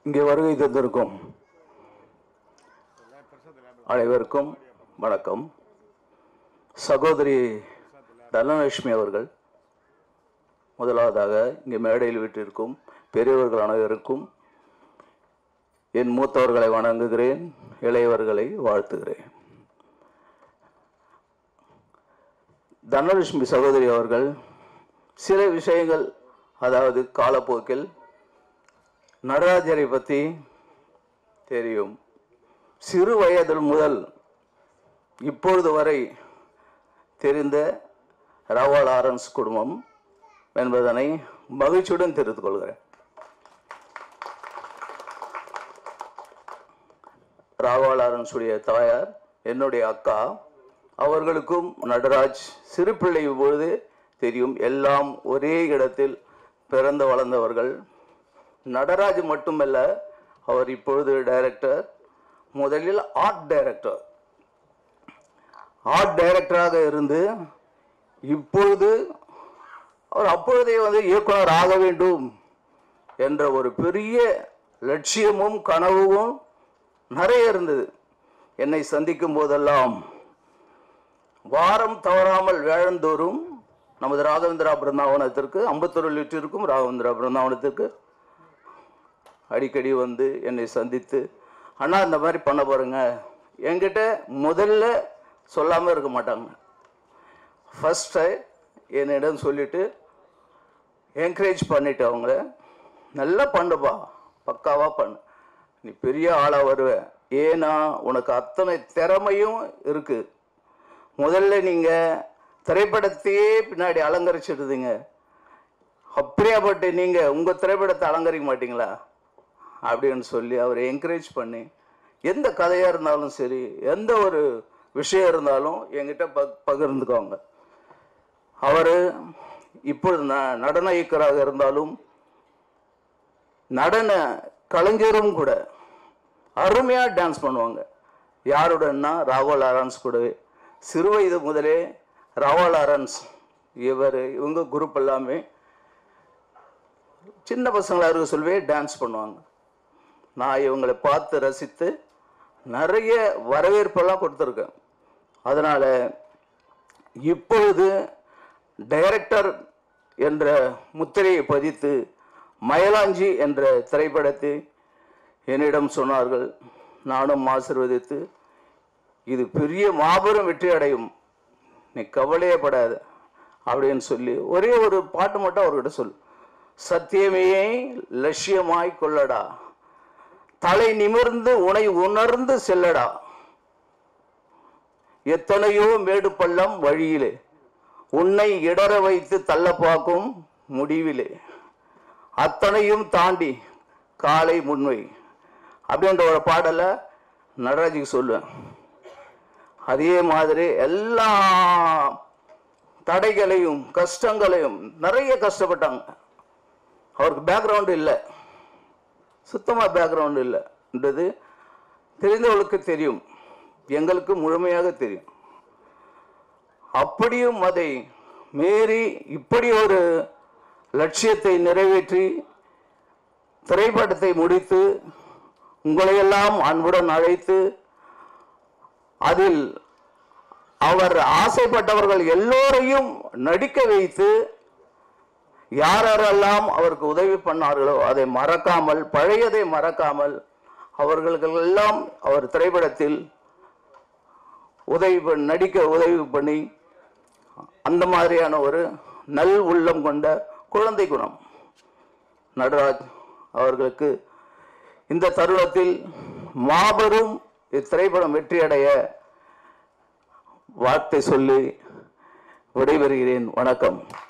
இங்கே வருகை தந்திருக்கும் அனைவருக்கும் வணக்கம் சகோதரி தனலட்சுமி அவர்கள் முதலாவதாக இங்கே மேடையில் விட்டிருக்கும் பெரியவர்கள் அனைவருக்கும் என் மூத்தவர்களை வணங்குகிறேன் இளையவர்களை வாழ்த்துகிறேன் தனலட்சுமி சகோதரி அவர்கள் சில விஷயங்கள் அதாவது காலப்போக்கில் நடராஜரை பற்றி தெரியும் சிறு வயதில் முதல் இப்பொழுது வரை தெரிந்த ராவால் ஆரன்ஸ் குடும்பம் என்பதனை மகிழ்ச்சியுடன் தெரிந்து கொள்கிறேன் ராவால் ஆரன்ஸுடைய தாயார் என்னுடைய அக்கா அவர்களுக்கும் நடராஜ் சிறு பிள்ளை பொழுது தெரியும் எல்லாம் ஒரே இடத்தில் பிறந்து வளர்ந்தவர்கள் நடராஜ் மட்டுமல்ல அவர் இப்பொழுது டைரக்டர் முதலில் ஆர்ட் டைரக்டர் ஆர்ட் டைரக்டராக இருந்து இப்பொழுது அவர் அப்பொழுதே வந்து இயக்குனர் ஆக வேண்டும் என்ற ஒரு பெரிய லட்சியமும் கனவும் நிறைய இருந்தது என்னை சந்திக்கும் போதெல்லாம் வாரம் தவறாமல் வேழந்தோறும் நமது ராகவேந்திரா பிருந்தாவனத்திற்கு ஐம்பத்தொரு லிட்டருக்கும் ராகவேந்திரா பிருந்தாவனத்திற்கு அடிக்கடி வந்து என்னை சந்தித்து அண்ணா இந்த மாதிரி பண்ண போகிறேங்க என்கிட்ட முதல்ல சொல்லாமல் இருக்க மாட்டாங்க ஃபஸ்ட்டு என்னிடம் சொல்லிட்டு என்கரேஜ் பண்ணிட்டு அவங்கள நல்லா பண்ணுப்பா பக்காவாக பண்ணு நீ பெரிய ஆளாக வருவ ஏன்னா உனக்கு அத்தனை திறமையும் இருக்குது முதல்ல நீங்கள் திரைப்படத்தையே பின்னாடி அலங்கரிச்சிடுதுங்க அப்படியாப்பட்டு நீங்கள் உங்கள் திரைப்படத்தை அலங்கரிக்க மாட்டீங்களா அப்படின்னு சொல்லி அவரை என்கரேஜ் பண்ணி எந்த கதையாக இருந்தாலும் சரி எந்த ஒரு விஷயம் இருந்தாலும் என்கிட்ட ப பகிர்ந்துக்குவாங்க அவர் இப்பொழுது ந நடன இயக்கராக இருந்தாலும் நடன கலைஞரும் கூட அருமையாக டான்ஸ் பண்ணுவாங்க யாருடன்னா ராகுல் ஆரன்ஸ் கூடவே சிறு வயது முதலே ராகுல் ஆரன்ஸ் இவர் இவங்க குரூப் எல்லாமே சின்ன பசங்களாக இருக்க சொல்லவே டான்ஸ் பண்ணுவாங்க நான் இவங்களை பார்த்து ரசித்து நிறைய வரவேற்பெல்லாம் கொடுத்துருக்கேன் அதனால் இப்பொழுது டைரக்டர் என்ற முத்திரையை பதித்து மயலாஞ்சி என்ற திரைப்படத்தை என்னிடம் சொன்னார்கள் நானும் ஆசிர்வதித்து இது பெரிய மாபெரும் வெற்றி அடையும் நீ கவலையே படாத அப்படின்னு சொல்லி ஒரே ஒரு பாட்டு மட்டும் அவர்கிட்ட சொல் சத்தியமே லட்சியமாய் கொள்ளடா தலை நிமிர்ந்து உனை உணர்ந்து செல்லடா எத்தனையோ மேடு பள்ளம் வழியிலே உன்னை இடற வைத்து தள்ள பார்க்கும் முடிவிலே அத்தனையும் தாண்டி காலை முன்வை அப்படின்ற ஒரு பாடலை நடராஜுக்கு சொல்லுவேன் அதே மாதிரி எல்லா தடைகளையும் கஷ்டங்களையும் நிறைய கஷ்டப்பட்டாங்க அவருக்கு பேக்ரவுண்டு இல்லை சுத்தமாக பேக்ரவுண்டு இல்லைன்றது தெரிந்தவர்களுக்கு தெரியும் எங்களுக்கு முழுமையாக தெரியும் அப்படியும் அதை மீறி இப்படி ஒரு லட்சியத்தை நிறைவேற்றி திரைப்படத்தை முடித்து உங்களையெல்லாம் அன்புடன் அழைத்து அதில் அவர் ஆசைப்பட்டவர்கள் எல்லோரையும் நடிக்க வைத்து யாரெல்லாம் அவருக்கு உதவி பண்ணார்களோ அதை மறக்காமல் பழையதை மறக்காமல் அவர்களுக்கெல்லாம் அவர் திரைப்படத்தில் உதவி பண்- நடிக்க உதவி பண்ணி அந்த மாதிரியான ஒரு நல் உள்ளம் கொண்ட குழந்தை குணம் நடராஜ் அவர்களுக்கு இந்த தருணத்தில் மாபெரும் இத்திரைப்படம் வெற்றியடைய வார்த்தை சொல்லி விடைபெறுகிறேன் வணக்கம்